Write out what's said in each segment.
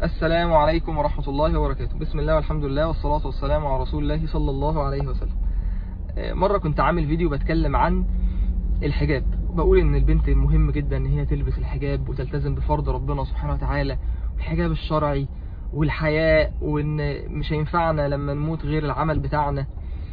السلام عليكم ورحمة الله وبركاته بسم الله والحمد لله والصلاة والسلام على رسول الله صلى الله عليه وسلم آه، مرة كنت عامل فيديو بتكلم عن الحجاب بقول ان البنت مهم جدا ان هي تلبس الحجاب وتلتزم بفرض ربنا سبحانه وتعالى الحجاب الشرعي والحياء وان مش هينفعنا لما نموت غير العمل بتاعنا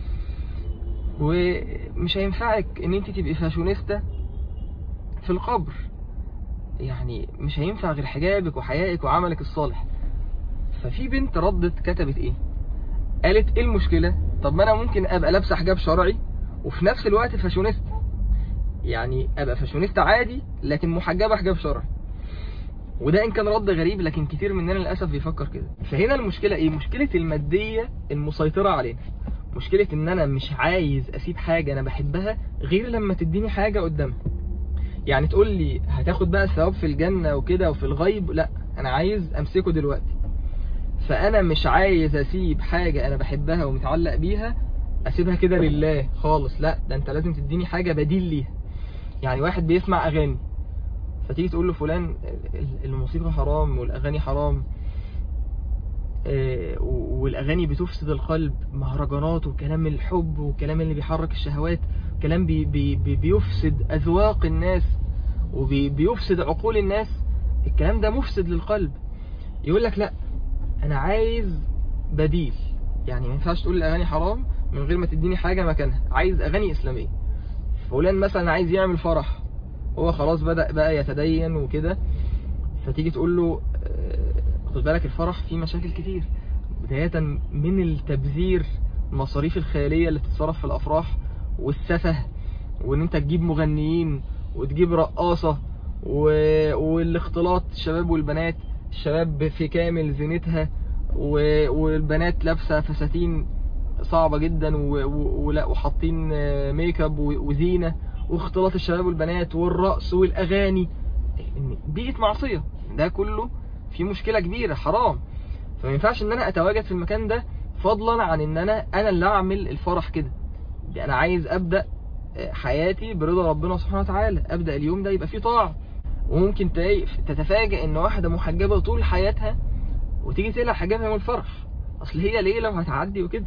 ومش هينفعك ان انت تبقي فاشونيستا في القبر يعني مش هينفع غير حجابك وحيائك وعملك الصالح ففي بنت ردت كتبت ايه قالت ايه المشكلة طب ما انا ممكن ابقى لابسه حجاب شرعي وفي نفس الوقت فاشونيست يعني ابقى فاشونيست عادي لكن محجبة حجاب شرعي وده ان كان رد غريب لكن كتير مننا للاسف بيفكر كده فهنا المشكلة ايه مشكلة المادية المسيطرة علينا مشكلة ان انا مش عايز اسيب حاجة انا بحبها غير لما تديني حاجة قدامها يعني تقول لي هتاخد بقى الثواب في الجنة وكده وفي الغيب لا انا عايز امسكه دلوقتي فانا مش عايز اسيب حاجة انا بحبها ومتعلق بيها اسيبها كده لله خالص لا ده انت لازم تديني حاجة بديل ليها يعني واحد بيسمع اغاني فتيجي تقول له فلان الموسيقى حرام والاغاني حرام آه، والاغاني بتفسد القلب مهرجانات وكلام الحب وكلام اللي بيحرك الشهوات كلام بي بي بي بيفسد اذواق الناس وبيفسد عقول الناس الكلام ده مفسد للقلب يقول لك لا انا عايز بديل يعني ما ينفعش تقول الاغاني حرام من غير ما تديني حاجه مكانها عايز اغاني اسلاميه فلان مثلا عايز يعمل فرح هو خلاص بدأ بقى يتدين وكده فتيجي تقول له آه، خد بالك الفرح فيه مشاكل كتير بداية من التبذير المصاريف الخيالية اللي بتتصرف في الأفراح والسفه وإن أنت تجيب مغنيين وتجيب رقاصة و... والاختلاط الشباب والبنات الشباب في كامل زينتها و... والبنات لابسة فساتين صعبة جدا و... و... ولا وحاطين آه، ميك اب و... وزينة واختلاط الشباب والبنات والرقص والأغاني بيئة معصية ده كله في مشكلة كبيرة حرام فما ينفعش ان انا اتواجد في المكان ده فضلا عن ان انا انا اللي اعمل الفرح كده دي انا عايز ابدا حياتي برضا ربنا سبحانه وتعالى ابدا اليوم ده يبقى فيه طاعه وممكن تلاقي تتفاجئ ان واحده محجبه طول حياتها وتيجي تقلع حجابها يوم الفرح اصل هي ليله وهتعدي وكده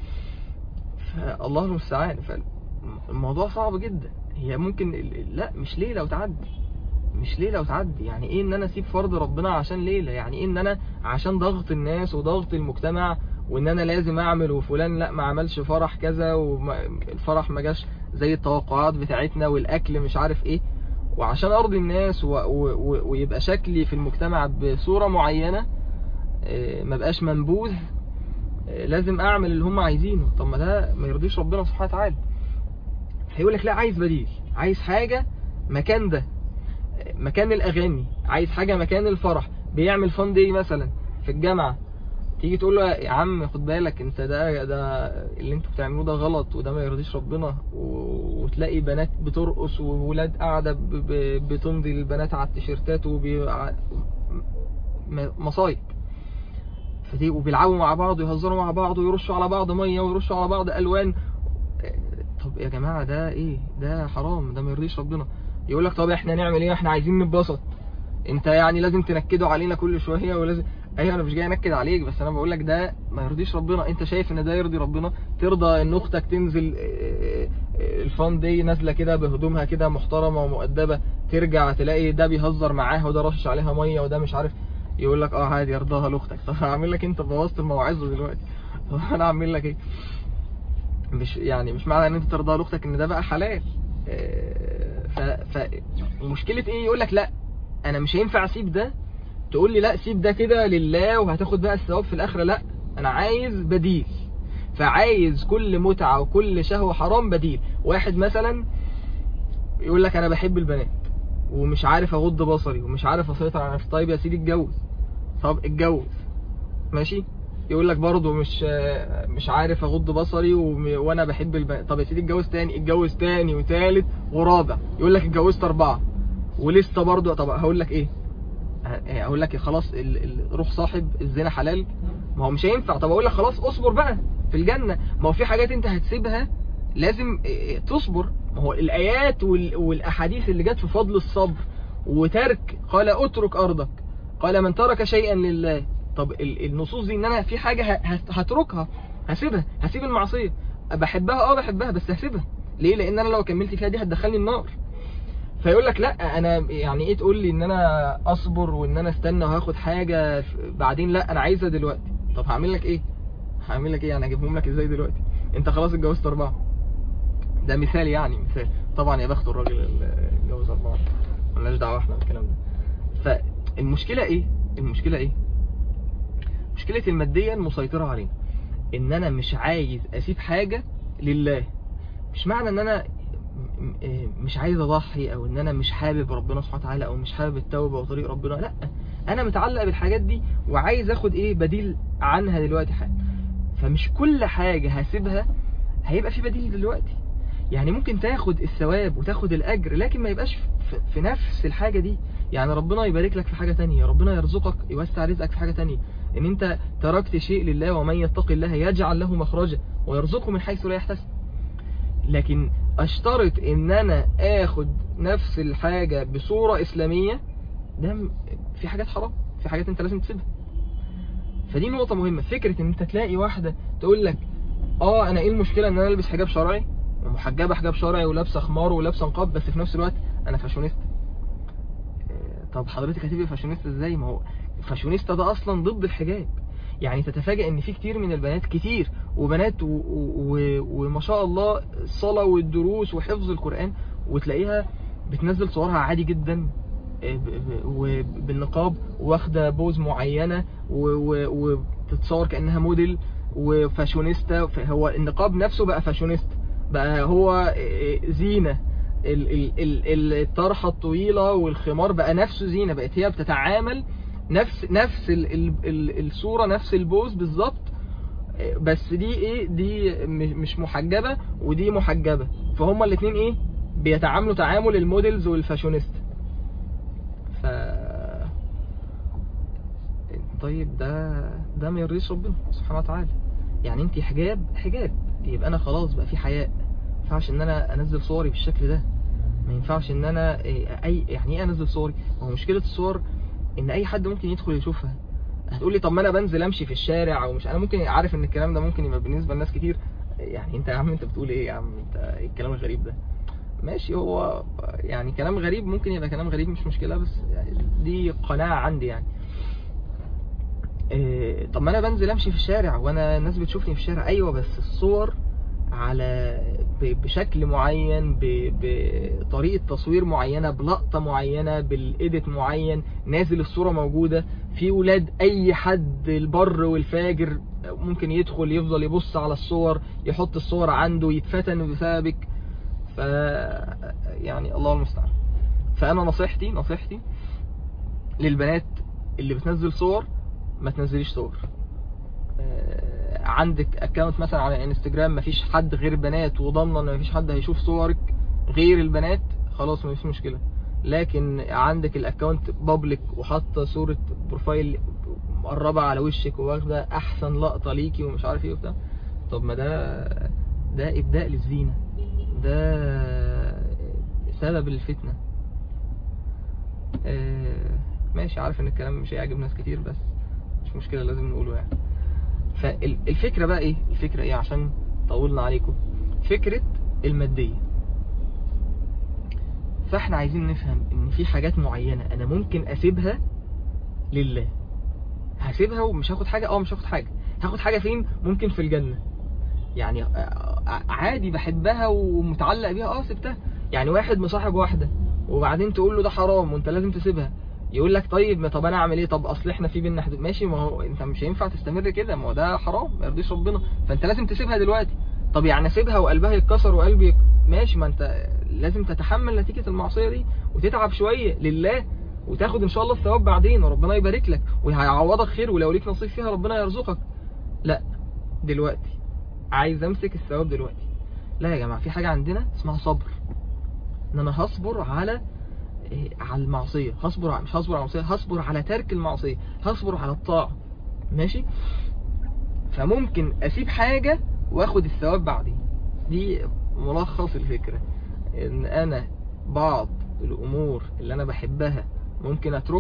فالله المستعان فالموضوع صعب جدا هي ممكن لا مش ليله وتعدي مش ليلة وتعدي يعني ايه ان انا اسيب فرض ربنا عشان ليلة يعني ايه ان انا عشان ضغط الناس وضغط المجتمع وان انا لازم اعمل وفلان لا ما عملش فرح كذا والفرح ما جاش زي التوقعات بتاعتنا والاكل مش عارف ايه وعشان ارضي الناس و... و... ويبقى شكلي في المجتمع بصورة معينة ما بقاش منبوذ لازم اعمل اللي هم عايزينه طب ما ده ما يرضيش ربنا سبحانه وتعالى هيقول لك لا عايز بديل عايز حاجة مكان ده مكان الاغاني عايز حاجة مكان الفرح بيعمل فان دي مثلا في الجامعة تيجي تقول له يا عم خد بالك انت ده ده اللي انتوا بتعملوه ده غلط وده ما يرضيش ربنا وتلاقي بنات بترقص وولاد قاعدة بتمضي البنات على التيشيرتات وبي مصايب فتي وبيلعبوا مع بعض ويهزروا مع بعض ويرشوا على بعض ميه ويرشوا على بعض الوان طب يا جماعه ده ايه ده حرام ده ما يرضيش ربنا يقول لك طب احنا نعمل ايه احنا عايزين نتبسط انت يعني لازم تنكدوا علينا كل شويه ولازم ايوه انا مش جاي انكد عليك بس انا بقول لك ده ما يرضيش ربنا انت شايف ان ده يرضي ربنا ترضى ان اختك تنزل الفان دي نازله كده بهدومها كده محترمه ومؤدبه ترجع تلاقي ده بيهزر معاها وده رشش عليها ميه وده مش عارف يقول لك اه عادي يرضاها لاختك طب هعمل لك انت بوظت الموعظه دلوقتي طب انا اعمل لك ايه مش يعني مش معنى ان انت ترضاها لاختك ان ده بقى حلال ف... فمشكلة ايه يقول لك لا انا مش هينفع اسيب ده تقول لي لا سيب ده كده لله وهتاخد بقى الثواب في الاخره لا انا عايز بديل فعايز كل متعة وكل شهوة حرام بديل واحد مثلا يقول لك انا بحب البنات ومش عارف اغض بصري ومش عارف اسيطر على نفسي طيب يا سيدي اتجوز طب اتجوز ماشي يقول لك برضه مش مش عارف اغض بصري وانا بحب البنات طب يا سيدي اتجوز تاني اتجوز تاني وتالت ورابع يقول لك اتجوزت اربعه ولسه برضه طب هقول لك ايه هقول لك خلاص ال... ال... روح صاحب الزنا حلال ما هو مش هينفع طب اقول لك خلاص اصبر بقى في الجنه ما هو في حاجات انت هتسيبها لازم تصبر ما هو الايات وال... والاحاديث اللي جت في فضل الصبر وترك قال اترك ارضك قال من ترك شيئا لله طب ال- النصوص دي ان انا في حاجه ه- هت- هتركها هسيبها هسيب المعصيه بحبها اه بحبها بس هسيبها ليه لان انا لو كملت فيها دي هتدخلني النار فيقول لك لا انا يعني ايه تقول لي ان انا اصبر وان انا استنى وهاخد حاجه ف- بعدين لا انا عايزها دلوقتي طب هعمل لك ايه هعمل لك ايه يعني اجيبهم لك ازاي دلوقتي انت خلاص اتجوزت اربعه ده مثال يعني مثال طبعا يا بخت الراجل اللي اتجوز اربعه ملناش دعوه احنا بالكلام ده فالمشكله ايه المشكله ايه مشكله الماديه المسيطره علينا ان انا مش عايز اسيب حاجه لله مش معنى ان انا م- م- مش عايز اضحي او ان انا مش حابب ربنا سبحانه وتعالى او مش حابب التوبه وطريق ربنا لا انا متعلق بالحاجات دي وعايز اخد ايه بديل عنها دلوقتي حالا فمش كل حاجه هسيبها هيبقى في بديل دلوقتي يعني ممكن تاخد الثواب وتاخد الاجر لكن ما يبقاش في- في نفس الحاجه دي يعني ربنا يبارك لك في حاجه تانية ربنا يرزقك يوسع رزقك في حاجه تانية ان انت تركت شيء لله ومن يتق الله يجعل له مخرجا ويرزقه من حيث لا يحتسب لكن اشترط ان انا اخد نفس الحاجة بصورة اسلامية ده م- في حاجات حرام في حاجات انت لازم تسيبها فدي نقطة مهمة فكرة ان انت تلاقي واحدة تقول لك اه انا ايه المشكلة ان انا البس حجاب شرعي ومحجبة حجاب شرعي ولابسة خمار ولابسة نقاب بس في نفس الوقت انا فاشونيست آه، طب حضرتك هتبقى فاشونيست ازاي ما هو فاشونيستا ده اصلا ضد الحجاب يعني تتفاجئ ان في كتير من البنات كتير وبنات و... و... وما شاء الله الصلاة والدروس وحفظ القرآن وتلاقيها بتنزل صورها عادي جدا آه، ب- ب- وبالنقاب واخدة بوز معينة و... و... وتتصور كأنها موديل وفاشونيستا هو النقاب نفسه بقى فاشونيست بقى هو آه، زينة ال- ال- ال- الطرحة الطويلة والخمار بقى نفسه زينة بقت هي بتتعامل نفس نفس ال ال ال الصورة نفس البوز بالظبط بس دي ايه دي م- مش محجبة ودي محجبة فهما الاتنين ايه بيتعاملوا تعامل الموديلز والفاشونيست ف طيب ده ده ما يرضيش ربنا سبحانه وتعالى يعني انت حجاب حجاب يبقى انا خلاص بقى في حياء ما ينفعش ان انا انزل صوري بالشكل ده ما ينفعش ان انا إيه، اي يعني ايه انزل صوري ما هو مشكله الصور ان اي حد ممكن يدخل يشوفها هتقول لي طب ما انا بنزل امشي في الشارع ومش انا ممكن عارف ان الكلام ده ممكن يبقى بالنسبه لناس كتير يعني انت يا عم انت بتقول ايه يا عم انت ايه الكلام الغريب ده ماشي هو يعني كلام غريب ممكن يبقى كلام غريب مش مشكله بس يعني دي قناعه عندي يعني إيه، طب ما انا بنزل امشي في الشارع وانا الناس بتشوفني في الشارع ايوه بس الصور على ب- بشكل معين ب- بطريقه تصوير معينه بلقطه معينه بالايديت معين نازل الصوره موجوده في ولاد اي حد البر والفاجر ممكن يدخل يفضل يبص على الصور يحط الصور عنده يتفتن بسببك ف يعني الله المستعان فانا نصيحتي نصيحتي للبنات اللي بتنزل صور ما تنزليش صور آه، عندك اكونت مثلا على انستجرام مفيش حد غير بنات وضامنه ان مفيش حد هيشوف صورك غير البنات خلاص مفيش مشكله لكن عندك الاكونت بابليك وحاطه صوره بروفايل مقربه على وشك واخده احسن لقطه ليكي ومش عارف ايه وبتاع طب ما ده ده ابداء للزينه ده سبب الفتنه آه، ماشي عارف ان الكلام مش هيعجب ناس كتير بس مش مشكله لازم نقوله يعني فالفكره بقى ايه الفكره ايه عشان طولنا عليكم فكره الماديه فاحنا عايزين نفهم ان في حاجات معينه انا ممكن اسيبها لله هسيبها ومش هاخد حاجه اه مش هاخد حاجه هاخد حاجه فين ممكن في الجنه يعني آه، عادي بحبها ومتعلق بيها اه سبتها يعني واحد مصاحب واحده وبعدين تقول له ده حرام وانت لازم تسيبها يقول لك طيب ما طب انا اعمل ايه طب اصل احنا في بينا حدود ماشي ما هو انت مش هينفع تستمر كده ما هو ده حرام ما يرضيش ربنا فانت لازم تسيبها دلوقتي طب يعني اسيبها وقلبها يتكسر وقلبي يك... ماشي ما انت لازم تتحمل نتيجة المعصية دي وتتعب شوية لله وتاخد ان شاء الله الثواب بعدين وربنا يبارك لك وهيعوضك خير ولو ليك نصيب فيها ربنا يرزقك لا دلوقتي عايز امسك الثواب دلوقتي لا يا جماعة في حاجة عندنا اسمها صبر ان انا هصبر على إيه، على المعصية هصبر على مش هصبر على المعصية هصبر على ترك المعصية هصبر على الطاعة ماشي فممكن اسيب حاجة واخد الثواب بعدين دي ملخص الفكرة ان انا بعض الامور اللي انا بحبها ممكن اتركها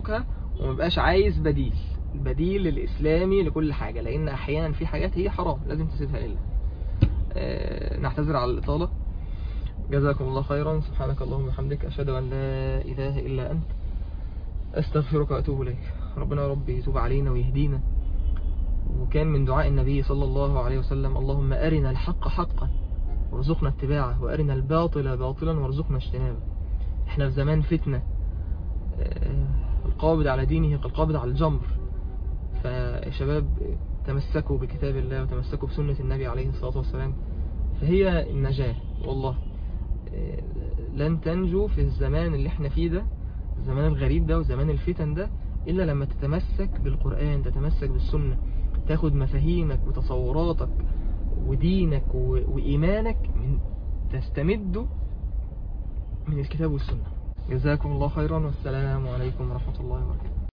وما بقاش عايز بديل البديل الإسلامي لكل حاجة لأن أحيانا في حاجات هي حرام لازم تسيبها لله آه، نعتذر على الإطالة جزاكم الله خيرا سبحانك اللهم وبحمدك أشهد أن لا إله إلا أنت أستغفرك وأتوب إليك ربنا يا رب يتوب علينا ويهدينا وكان من دعاء النبي صلى الله عليه وسلم اللهم أرنا الحق حقا وارزقنا اتباعه وأرنا الباطل باطلا وارزقنا اجتنابه احنا في زمان فتنة آه، القابض على دينه كالقابض على الجمر فشباب تمسكوا بكتاب الله وتمسكوا بسنة النبي عليه الصلاة والسلام فهي النجاة والله آه، لن تنجو في الزمان اللي احنا فيه ده الزمان الغريب ده وزمان الفتن ده إلا لما تتمسك بالقرآن تتمسك بالسنة تاخد مفاهيمك وتصوراتك ودينك و- وإيمانك من تستمده من الكتاب والسنة جزاكم الله خيرا والسلام عليكم ورحمة الله وبركاته